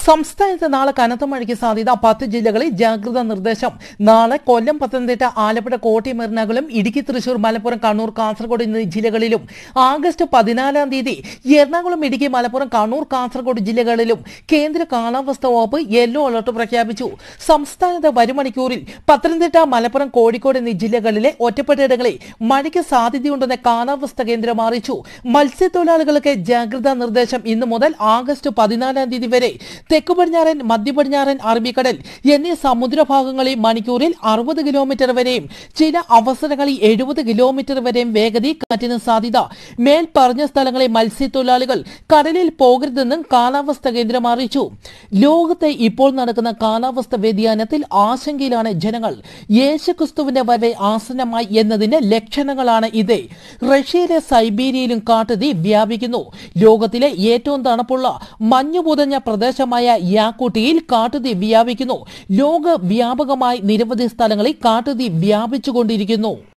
സംസ്ഥാനത്ത് നാളെ കനത്ത മഴയ്ക്ക് സാധ്യത പത്ത് ജില്ലകളിൽ ജാഗ്രതാ നിർദ്ദേശം നാളെ കൊല്ലം പത്തനംതിട്ട ആലപ്പുഴ കോട്ടയം എറണാകുളം ഇടുക്കി തൃശൂർ മലപ്പുറം കണ്ണൂർ കാസർഗോഡ് എന്നീ ജില്ലകളിലും ആഗസ്റ്റ് പതിനാലാം തീയതി എറണാകുളം ഇടുക്കി മലപ്പുറം കണ്ണൂർ കാസർഗോഡ് ജില്ലകളിലും കേന്ദ്ര കാലാവസ്ഥാ വകുപ്പ് യെല്ലോ അലർട്ട് പ്രഖ്യാപിച്ചു സംസ്ഥാനത്ത് വരും മണിക്കൂറിൽ പത്തനംതിട്ട മലപ്പുറം കോഴിക്കോട് എന്നീ ജില്ലകളിലെ ഒറ്റപ്പെട്ടയിടങ്ങളിൽ മഴയ്ക്ക് സാധ്യതയുണ്ടെന്ന് കാലാവസ്ഥാ കേന്ദ്രം അറിയിച്ചു മത്സ്യത്തൊഴിലാളികൾക്ക് ജാഗ്രതാ നിർദ്ദേശം ഇന്നു മുതൽ ആഗസ്റ്റ് പതിനാലാം തീയതി വരെ തെക്കു പടിഞ്ഞാറൻ മധ്യ പടിഞ്ഞാറൻ അറബിക്കടൽ എന്നീ സമുദ്രഭാഗങ്ങളിൽ മണിക്കൂറിൽ അറുപത് കിലോമീറ്റർ വരെയും ചില അവസരങ്ങളിൽ എഴുപത് കിലോമീറ്റർ വരെയും വേഗതയിൽ കാറ്റിന് സാധ്യത മേൽ പറഞ്ഞ സ്ഥലങ്ങളിൽ മത്സ്യത്തൊഴിലാളികൾ കടലിൽ പോകരുതെന്നും കാലാവസ്ഥാ കേന്ദ്രം അറിയിച്ചു ലോകത്തെ ഇപ്പോൾ നടക്കുന്ന കാലാവസ്ഥ വ്യതിയാനത്തിൽ ആശങ്കയിലാണ് ജനങ്ങൾ യേശുക്രിസ്തുവിന്റെ വരവ് ആസന്നമായി എന്നതിന്റെ ലക്ഷണങ്ങളാണ് ഇത് റഷ്യയിലെ സൈബീരിയയിലും കാട്ടുതീ വ്യാപിക്കുന്നു ലോകത്തിലെ ഏറ്റവും തണുപ്പുള്ള മഞ്ഞു പുതഞ്ഞ പ്രദേശമായ യാക്കൂട്ടിയിൽ കാട്ടുതീ വ്യാപിക്കുന്നു ലോക വ്യാപകമായി നിരവധി സ്ഥലങ്ങളിൽ കാട്ടുതീ വ്യാപിച്ചുകൊണ്ടിരിക്കുന്നു